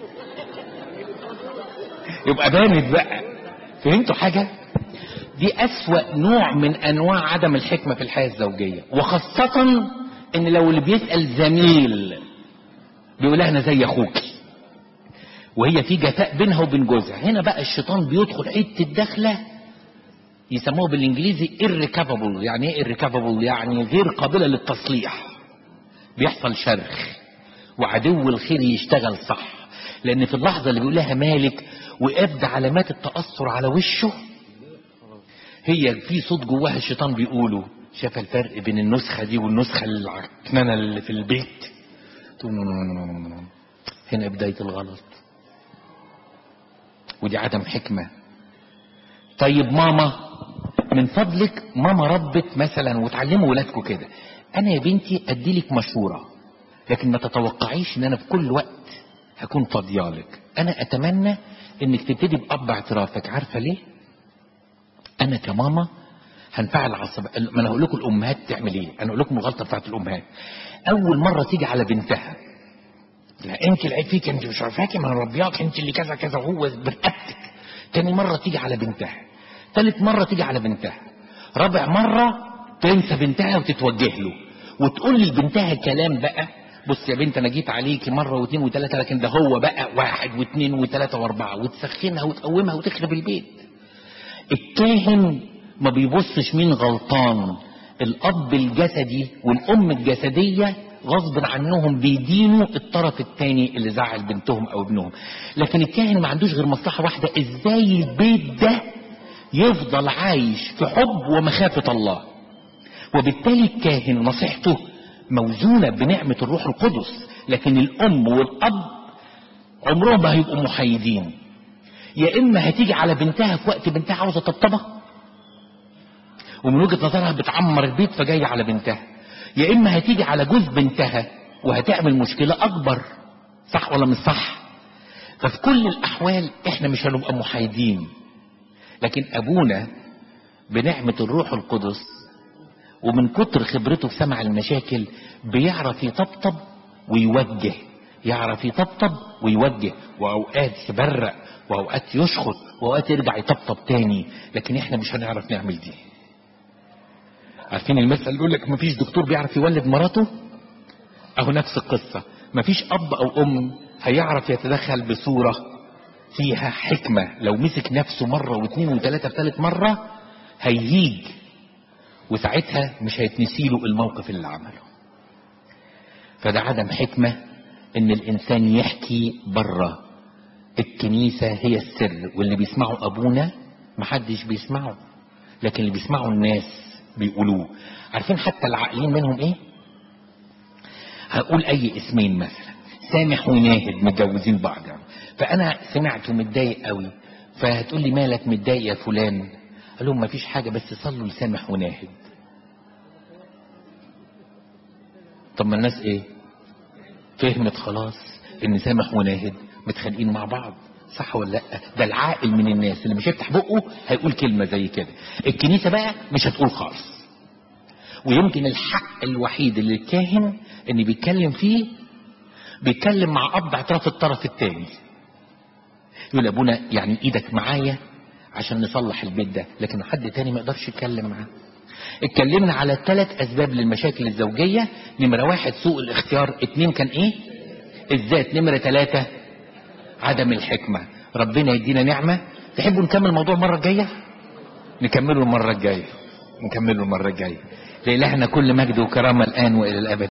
يبقى بانت بقى فهمتوا حاجه دي أسوأ نوع من أنواع عدم الحكمة في الحياة الزوجية وخاصة إن لو اللي بيسأل زميل بيقول لها أنا زي أخوك وهي في جفاء بينها وبين جوزها هنا بقى الشيطان بيدخل حتة دخلة يسموها بالإنجليزي irrecoverable يعني إيه irrecoverable يعني غير قابلة للتصليح بيحصل شرخ وعدو الخير يشتغل صح لأن في اللحظة اللي بيقول لها مالك وأبدى علامات التأثر على وشه هي في صوت جواها الشيطان بيقوله شاف الفرق بين النسخة دي والنسخة العكننة اللي في البيت تقول نو نو نو نو نو نو. هنا بداية الغلط ودي عدم حكمة طيب ماما من فضلك ماما ربت مثلا وتعلموا ولادكم كده انا يا بنتي اديلك مشورة لكن ما تتوقعيش ان انا في كل وقت هكون فاضيالك انا اتمنى انك تبتدي باب اعترافك عارفة ليه انا كماما هنفعل عصب ما انا هقول لكم الامهات تعمل ايه انا اقول لكم الغلطه بتاعت الامهات اول مره تيجي على بنتها لا انت العيب فيك انت مش عارفاكي ما انا ربياك انت اللي كذا كذا وهو برقبتك تاني مره تيجي على بنتها تالت مره تيجي على بنتها رابع مره تنسى بنتها وتتوجه له وتقول لبنتها كلام بقى بص يا بنت انا جيت عليكي مره واثنين وثلاثه لكن ده هو بقى واحد واثنين وثلاثه واربعه وتسخنها وتقومها وتخرب البيت الكاهن ما بيبصش مين غلطان الاب الجسدي والام الجسديه غصب عنهم بيدينوا الطرف الثاني اللي زعل بنتهم او ابنهم لكن الكاهن ما عندوش غير مصلحه واحده ازاي البيت ده يفضل عايش في حب ومخافه الله وبالتالي الكاهن نصيحته موزونه بنعمه الروح القدس لكن الام والاب عمرهم ما هيبقوا محايدين يا اما هتيجي على بنتها في وقت بنتها عاوزه طبطبه ومن وجهه نظرها بتعمر البيت فجايه على بنتها يا اما هتيجي على جوز بنتها وهتعمل مشكله اكبر صح ولا مش صح ففي كل الاحوال احنا مش هنبقى محايدين لكن ابونا بنعمه الروح القدس ومن كتر خبرته في سمع المشاكل بيعرف يطبطب ويوجه يعرف يطبطب ويوجه واوقات يبرق واوقات يشخط واوقات يرجع يطبطب تاني لكن احنا مش هنعرف نعمل دي عارفين المثل اللي يقول لك مفيش دكتور بيعرف يولد مراته اهو نفس القصه مفيش اب او ام هيعرف يتدخل بصوره فيها حكمه لو مسك نفسه مره واثنين وثلاثه في ثالث مره هيهيج وساعتها مش هيتنسي له الموقف اللي عمله فده عدم حكمه ان الانسان يحكي بره الكنيسه هي السر واللي بيسمعه ابونا محدش بيسمعه لكن اللي بيسمعه الناس بيقولوه عارفين حتى العاقلين منهم ايه هقول اي اسمين مثلا سامح وناهد متجوزين بعض يعني. فانا سمعته متضايق قوي فهتقول لي مالك متضايق يا فلان قال لهم مفيش حاجه بس صلوا لسامح وناهد طب ما الناس ايه فهمت خلاص ان سامح وناهد متخانقين مع بعض صح ولا لا ده العاقل من الناس اللي مش هيفتح بقه هيقول كلمه زي كده الكنيسه بقى مش هتقول خالص ويمكن الحق الوحيد اللي الكاهن ان بيتكلم فيه بيتكلم مع اب اعتراف الطرف الثاني يقول ابونا يعني ايدك معايا عشان نصلح البيت ده لكن حد تاني ما يقدرش يتكلم معاه اتكلمنا على ثلاث اسباب للمشاكل الزوجيه نمره واحد سوء الاختيار اتنين كان ايه الذات نمره ثلاثه عدم الحكمة ربنا يدينا نعمة تحبوا نكمل الموضوع المرة الجاية نكمله المرة الجاية نكمله المرة الجاية لإلهنا كل مجد وكرامة الآن وإلى الأبد